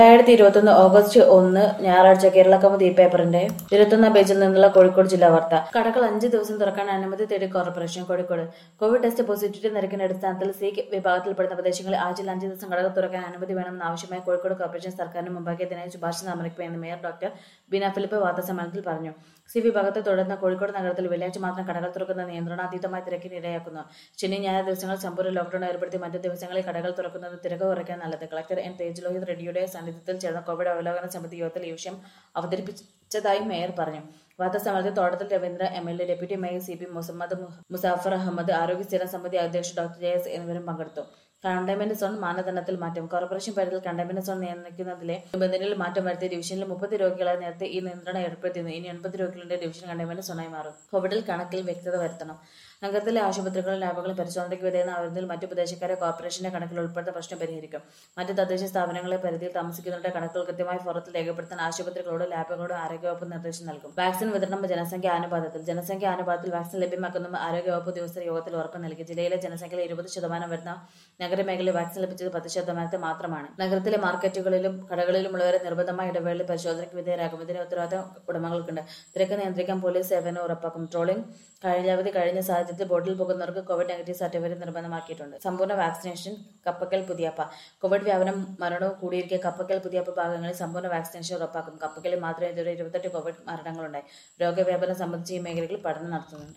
രണ്ടായിരത്തി ഇരുപത്തൊന്ന് ഓഗസ്റ്റ് ഒന്ന് ഞായറാഴ്ച കേരള കൗമുദി പേപ്പറിന്റെ ഇരുപത്തൊന്നാം പേജിൽ നിന്നുള്ള കോഴിക്കോട് ജില്ലാ വാർത്ത കടകൾ അഞ്ച് ദിവസം തുറക്കാൻ അനുമതി തേടി corporation Kozhikode covid test positivity നിരക്കിന്റെ അടിസ്ഥാനത്തിൽ സി വിഭാഗത്തിൽപ്പെടുന്ന പ്രദേശങ്ങളിൽ ആഴ്ചയിൽ അഞ്ച് ദിവസം കടകൾ തുറക്കാൻ അനുമതി വേണമെന്ന് ആവശ്യമായി കോഴിക്കോട് കോർപ്പറേഷൻ സർക്കാരിന് മുമ്പാകെ ഇതിനായി ശുപാർശ സമർപ്പിക്കുമെന്ന് മേയർ ഡോക്ടർ ബീന ഫിലിപ്പ് വാർത്താസമ്മേളനത്തിൽ പറഞ്ഞു സി വിഭാഗത്തെ തുടർന്ന് കോഴിക്കോട് നഗരത്തിൽ വെള്ളിയാഴ്ച മാത്രം കടകൾ തുറക്കുന്ന നിയന്ത്രണാതീതമായ തിരക്കിന് ഇരയാക്കുന്നു ശനി ഞായർ ദിവസങ്ങൾ സമ്പൂർണ്ണ ലോക്ഡൌൺ ഏർപ്പെടുത്തി മറ്റു ദിവസങ്ങളിൽ കടകൾ തുറക്കുന്നത് തിരക്ക് കുറയ്ക്കാൻ നല്ലത് കളക്ടർ എൻ തേജ് റെഡ്ഡിയുടെ സാന്നിധ്യത്തിൽ ചേർന്ന കോവിഡ് അവലോകന സമിതി യോഗത്തിൽ ഈ വിഷയം അവതരിപ്പിച്ചതായി മേയർ പറഞ്ഞു വാർത്താസമ്മേളനത്തിൽ Thottathil Ravindra M L A deputy mayor C P Muhammad മു- മുസാഫർ അഹമ്മദ് ആരോഗ്യ സ്ഥിരം സമിതി അധ്യക്ഷൻ ഡോക്ടർ ജെ എസ് എന്നിവരും പങ്കെടുത്തു കണ്ടെയ്ൻമെന്റ് സോൺ മാനദണ്ഡത്തിൽ മാറ്റം കോർപ്പറേഷൻ പരിധിയിൽ കണ്ടെയ്ൻമെന്റ് സോൺ നിയന്ത്രിക്കുന്നതിലെ നിബന്ധനയിൽ മാറ്റം വരുത്തി ഡിവിഷനിൽ മുപ്പത് രോഗികളെ നേരത്തെ ഈ നിയന്ത്രണം ഏർപ്പെടുത്തിയിരുന്നു ഇനി എൺപത് രോഗികളുടെ ഡിവിഷൻ കണ്ടെയ്ൻമെന്റ് സോണായി മാറും കോവിഡിൽ കണക്കിൽ വ്യക്തത വരുത്തണം നഗരത്തിലെ ആശുപത്രികളും ലാബുകളും പരിശോധനയ്ക്ക് വിധേയനാവുന്നതിൽ മറ്റു പ്രദേശക്കാരെ കോർപ്പറേഷന്റെ കണക്കിൽ ഉൾപ്പെടുത്ത പ്രശ്നം പരിഹരിക്കും മറ്റ് തദ്ദേശ സ്ഥാപനങ്ങളെ പരിധിയിൽ താമസിക്കുന്നവരുടെ കണക്കുകൾ കൃത്യമായി ഫോറത്തിൽ രേഖപ്പെടുത്താൻ ആശുപത്രികളോട് ലാബുകളോട് ആരോഗ്യവകുപ്പ് നിർദ്ദേശം നൽകും വാക്സിൻ വിതരണം ജനസംഖ്യ അനുപാതത്തിൽ ജനസംഖ്യ അനുപാതത്തിൽ വാക്സിൻ ലഭ്യമാക്കുന്ന ആരോഗ്യവകുപ്പ് ഉദ്യോഗസ്ഥർ യോഗത്തിൽ ഉറപ്പ് നൽകി ജില്ലയിലെ ജനസംഖ്യയിൽ ഇരുപത് ശതമാനം വരുന്ന നഗരമേഖലയിൽ വാക്സിൻ ലഭിച്ചത് പത്ത് ശതമാനത്തിൽ മാത്രമാണ് നഗരത്തിലെ മാർക്കറ്റുകളിലും കടകളിലുമുള്ളവരെ നിർബന്ധമായ ഇടവേളയിൽ പരിശോധനയ്ക്ക് വിധേയരാകും ഇതിന് ഉത്തരവാദിത്തം ഉടമകൾക്കുണ്ട് തിരക്ക് നിയന്ത്രിക്കാൻ പോലീസ് സേവനം ഉറപ്പാക്കും ട്രോളിംഗ് കാലാവധി കഴിഞ്ഞ സാഹചര്യത്തിൽ ബോട്ടിൽ പോകുന്നവർക്ക് കോവിഡ് നെഗറ്റീവ് സർട്ടിഫിക്കറ്റ് നിർബന്ധമാക്കിയിട്ടുണ്ട് സമ്പൂർണ്ണ വാക്സിനേഷൻ കപ്പക്കൽ പുതിയപ്പ കോവിഡ് വ്യാപനം മരണവും കൂടിയിരിക്കെ കപ്പക്കൽ പുതിയപ്പ ഭാഗങ്ങളിൽ സമ്പൂർണ്ണ വാക്സിനേഷൻ ഉറപ്പാക്കും കപ്പക്കലിൽ മാത്രമേ ഇതുവരെ ഇരുപത്തെട്ട് കോവിഡ് മരണങ്ങളുണ്ടായി രോഗവ്യാപനം സംബന്ധിച്ച് ഈ മേഖലകളിൽ പഠനം നടത്തുന്നുണ്ട്